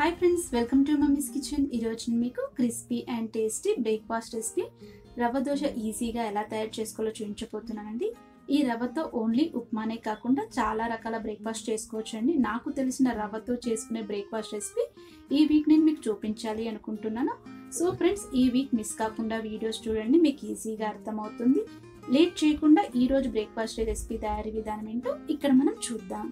hi friends welcome to mummy's kitchen ఈరోజు నేను మీకు crispy and tasty breakfast recipe rava dosa ఈజీగా ఎలా తయారు చేసుకోవాలో చూపించబోతున్నానండి ఈ రవ్వతో ఓన్లీ ఉప్మానే కాకుండా చాలా రకాల బ్రేక్ఫాస్ట్ చేసుకోవచ్చు అండి నాకు తెలిసిన రవ్వతో చేసుకునే బ్రేక్ఫాస్ట్ రెసిపీ ఈ వీక్ నేను మీకు చూపించాలి అనుకుంటున్నాను సో ఫ్రెండ్స్ ఈ వీక్ మిస్ కాకుండా వీడియోస్ చూడండి మీకు ఈజీగా అర్థమవుతుంది లేట్ చేయకుండా ఈరోజు బ్రేక్ఫాస్ట్ రెసిపీ తయారీ విధానం ఏంటో ఇక్కడ మనం చూద్దాం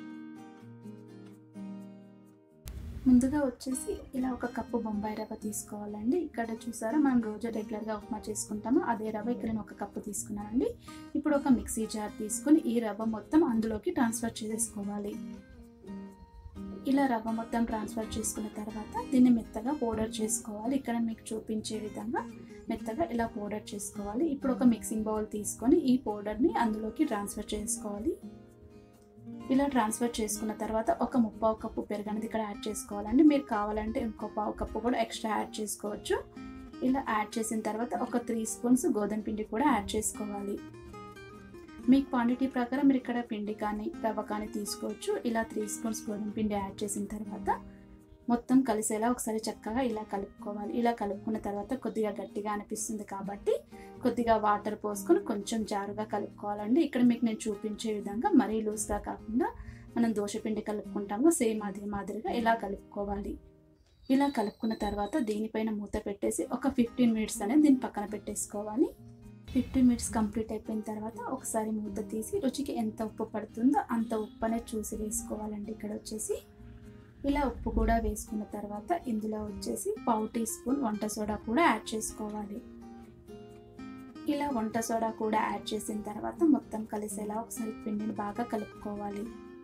ముందుగా వచ్చేసి ఇలా ఒక కప్పు బొంబాయి రవ్వ తీసుకోవాలండి ఇక్కడ చూసారా మనం రోజు రెగ్యులర్గా ఉప్మా చేసుకుంటాము అదే రవ్వ ఇక్కడ నేను ఒక కప్పు తీసుకున్నానండి ఇప్పుడు ఒక మిక్సీ జార్ తీసుకొని ఈ రవ్వ మొత్తం అందులోకి ట్రాన్స్ఫర్ చేసుకోవాలి ఇలా రవ్వ మొత్తం ట్రాన్స్ఫర్ చేసుకున్న తర్వాత దీన్ని మెత్తగా పౌడర్ చేసుకోవాలి ఇక్కడ మీకు చూపించే విధంగా మెత్తగా ఇలా పౌడర్ చేసుకోవాలి ఇప్పుడు ఒక మిక్సింగ్ బౌల్ తీసుకొని ఈ పౌడర్ని అందులోకి ట్రాన్స్ఫర్ చేసుకోవాలి ఇలా ట్రాన్స్ఫర్ చేసుకున్న తర్వాత ఒక ముప్పావు కప్పు పెరుగు అనేది ఇక్కడ యాడ్ చేసుకోవాలండి మీరు కావాలంటే ఇంకో పావు కప్పు కూడా ఎక్స్ట్రా యాడ్ చేసుకోవచ్చు ఇలా యాడ్ చేసిన తర్వాత ఒక త్రీ స్పూన్స్ గోధుమ పిండి కూడా యాడ్ చేసుకోవాలి మీ క్వాంటిటీ ప్రకారం మీరు ఇక్కడ పిండి కానీ రవ్వ కానీ తీసుకోవచ్చు ఇలా త్రీ స్పూన్స్ గోధుమ పిండి యాడ్ చేసిన తర్వాత మొత్తం కలిసేలా ఒకసారి చక్కగా ఇలా కలుపుకోవాలి ఇలా కలుపుకున్న తర్వాత కొద్దిగా గట్టిగా అనిపిస్తుంది కాబట్టి కొద్దిగా వాటర్ పోసుకొని కొంచెం జారుగా కలుపుకోవాలండి ఇక్కడ మీకు నేను చూపించే విధంగా మరీ లూజ్గా కాకుండా మనం దోశపిండి కలుపుకుంటాము సేమ్ అదే మాదిరిగా ఇలా కలుపుకోవాలి ఇలా కలుపుకున్న తర్వాత దీనిపైన మూత పెట్టేసి ఒక ఫిఫ్టీన్ మినిట్స్ అనేది దీన్ని పక్కన పెట్టేసుకోవాలి ఫిఫ్టీన్ మినిట్స్ కంప్లీట్ అయిపోయిన తర్వాత ఒకసారి మూత తీసి రుచికి ఎంత ఉప్పు పడుతుందో అంత ఉప్పు అనేది చూసి వేసుకోవాలండి ఇక్కడ వచ్చేసి ఇలా ఉప్పు కూడా వేసుకున్న తర్వాత ఇందులో వచ్చేసి పావు టీ స్పూన్ వంట సోడా కూడా యాడ్ చేసుకోవాలి ఇలా వంట సోడా కూడా యాడ్ చేసిన తర్వాత మొత్తం కలిసేలా ఒకసారి పిండిని బాగా కలుపుకోవాలి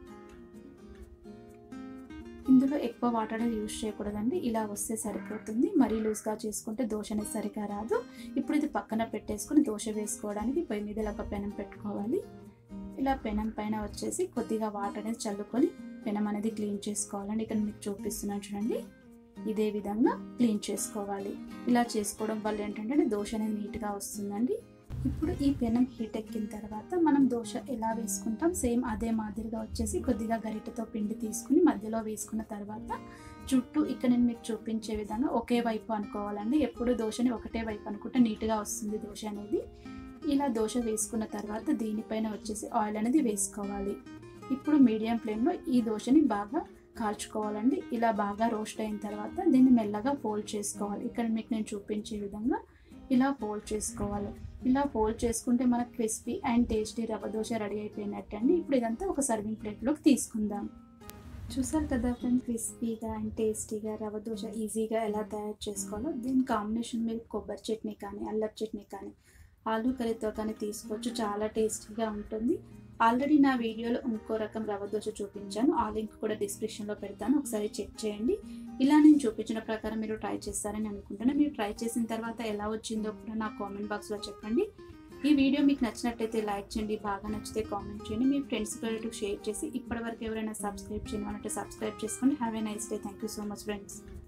ఇందులో ఎక్కువ వాటర్ అనేది యూజ్ చేయకూడదండి ఇలా వస్తే సరిపోతుంది మరీ లూజ్గా చేసుకుంటే దోశ అనేది సరిగా రాదు ఇప్పుడు ఇది పక్కన పెట్టేసుకుని దోశ వేసుకోవడానికి పొయ్యి మీద ఒక పెనం పెట్టుకోవాలి ఇలా పెనం పైన వచ్చేసి కొద్దిగా వాటర్ అనేది చల్లుకొని పెనం అనేది క్లీన్ చేసుకోవాలండి ఇక్కడ మీకు చూపిస్తున్నాను చూడండి ఇదే విధంగా క్లీన్ చేసుకోవాలి ఇలా చేసుకోవడం వల్ల ఏంటంటే దోశ అనేది నీట్గా వస్తుందండి ఇప్పుడు ఈ పెనం హీట్ ఎక్కిన తర్వాత మనం దోశ ఎలా వేసుకుంటాం సేమ్ అదే మాదిరిగా వచ్చేసి కొద్దిగా గరిటెతో పిండి తీసుకుని మధ్యలో వేసుకున్న తర్వాత చుట్టూ ఇక్కడ నేను మీకు చూపించే విధంగా ఒకే వైపు అనుకోవాలండి ఎప్పుడు దోశని ఒకటే వైపు అనుకుంటే నీట్గా వస్తుంది దోశ అనేది ఇలా దోశ వేసుకున్న తర్వాత దీనిపైన వచ్చేసి ఆయిల్ అనేది వేసుకోవాలి ఇప్పుడు మీడియం ఫ్లేమ్లో ఈ దోశని బాగా కాల్చుకోవాలండి ఇలా బాగా రోస్ట్ అయిన తర్వాత దీన్ని మెల్లగా ఫోల్డ్ చేసుకోవాలి ఇక్కడ మీకు నేను చూపించే విధంగా ఇలా ఫోల్డ్ చేసుకోవాలి ఇలా ఫోల్డ్ చేసుకుంటే మనకు క్రిస్పీ అండ్ టేస్టీ రవ్వ దోశ రెడీ అయిపోయినట్టు అండి ఇప్పుడు ఇదంతా ఒక సర్వింగ్ ప్లేట్లోకి తీసుకుందాం చూసారు కదా ఫ్రెండ్ క్రిస్పీగా అండ్ టేస్టీగా రవ్వ దోశ ఈజీగా ఎలా తయారు చేసుకోవాలో దీని కాంబినేషన్ మీరు కొబ్బరి చట్నీ కానీ అల్లరి చట్నీ కానీ ఆలు కర్రీతో కానీ తీసుకోవచ్చు చాలా టేస్టీగా ఉంటుంది ఆల్రెడీ నా వీడియోలో ఇంకో రకం రవ్వ దోశ చూపించాను ఆ లింక్ కూడా డిస్క్రిప్షన్లో పెడతాను ఒకసారి చెక్ చేయండి ఇలా నేను చూపించిన ప్రకారం మీరు ట్రై చేస్తారని అనుకుంటున్నాను మీరు ట్రై చేసిన తర్వాత ఎలా వచ్చిందో కూడా నా కామెంట్ బాక్స్లో చెప్పండి ఈ వీడియో మీకు నచ్చినట్టయితే లైక్ చేయండి బాగా నచ్చితే కామెంట్ చేయండి మీ ఫ్రెండ్స్ రిలేటివ్ షేర్ చేసి ఇప్పటివరకు ఎవరైనా సబ్స్క్రైబ్ చేయను అంటే సబ్స్క్రైబ్ చేసుకోండి have a nice day thank you so much friends